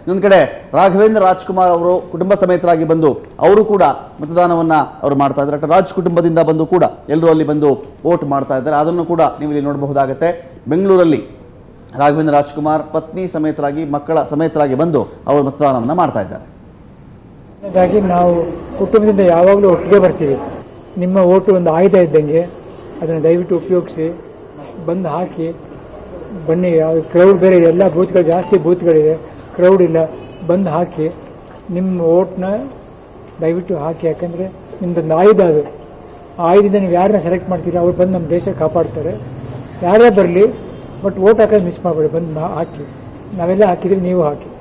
ಇನ್ನೊಂದು ಕಡೆ ರಾಘವೇಂದ್ರ ರಾಜ್ಕುಮಾರ್ ಅವರು ಕುಟುಂಬ ಸಮೇತರಾಗಿ ಬಂದು ಅವರು ಕೂಡ ಮತದಾನವನ್ನ ಅವರು ಮಾಡ್ತಾ ಇದ್ದಾರೆ ಡಾಕ್ಟರ್ ರಾಜ್ ಕುಟುಂಬದಿಂದ ಬಂದು ಕೂಡ ಎಲ್ಲರೂ ಅಲ್ಲಿ ಬಂದು ವೋಟ್ ಮಾಡ್ತಾ ಇದ್ದಾರೆ ಅದನ್ನು ಕೂಡ ನೀವು ಇಲ್ಲಿ ನೋಡಬಹುದಾಗತ್ತೆ ಬೆಂಗಳೂರಲ್ಲಿ ರಾಘವೇಂದ್ರ ರಾಜ್ಕುಮಾರ್ ಪತ್ನಿ ಸಮೇತರಾಗಿ ಮಕ್ಕಳ ಸಮೇತರಾಗಿ ಬಂದು ಅವರು ಮತದಾನವನ್ನು ಮಾಡ್ತಾ ಇದ್ದಾರೆ ಹಾಗಾಗಿ ನಾವು ಕುಟುಂಬದಿಂದ ಯಾವಾಗಲೂ ಒಟ್ಟಿಗೆ ಬರ್ತೀವಿ ನಿಮ್ಮ ಓಟು ಒಂದು ಆಯುಧ ಇದ್ದಂಗೆ ಅದನ್ನು ದಯವಿಟ್ಟು ಉಪಯೋಗಿಸಿ ಬಂದು ಹಾಕಿ ಬನ್ನಿ ಕ್ರೌಡ್ ಬೇರೆ ಇದೆ ಎಲ್ಲ ಬೂತ್ಗಳು ಜಾಸ್ತಿ ಬೂತ್ಗಳಿದೆ ಕ್ರೌಡ್ ಇಲ್ಲ ಬಂದು ಹಾಕಿ ನಿಮ್ಮ ಓಟ್ನ ದಯವಿಟ್ಟು ಹಾಕಿ ಯಾಕಂದರೆ ನಿಮ್ಮದೊಂದು ಆಯುಧ ಅದು ಆ ಆಯುಧದಿಂದ ನೀವು ಯಾರನ್ನ ಸೆಲೆಕ್ಟ್ ಮಾಡ್ತೀರಾ ಅವ್ರು ಬಂದು ನಮ್ಮ ದೇಶ ಕಾಪಾಡ್ತಾರೆ ಯಾರೇ ಬರಲಿ ಬಟ್ ಓಟ್ ಹಾಕೋದು ಮಿಸ್ ಮಾಡಬೇಡಿ ಬಂದು ನಾ- ಹಾಕಿ ನಾವೆಲ್ಲ ಹಾಕಿದ್ರೆ ನೀವು ಹಾಕಿ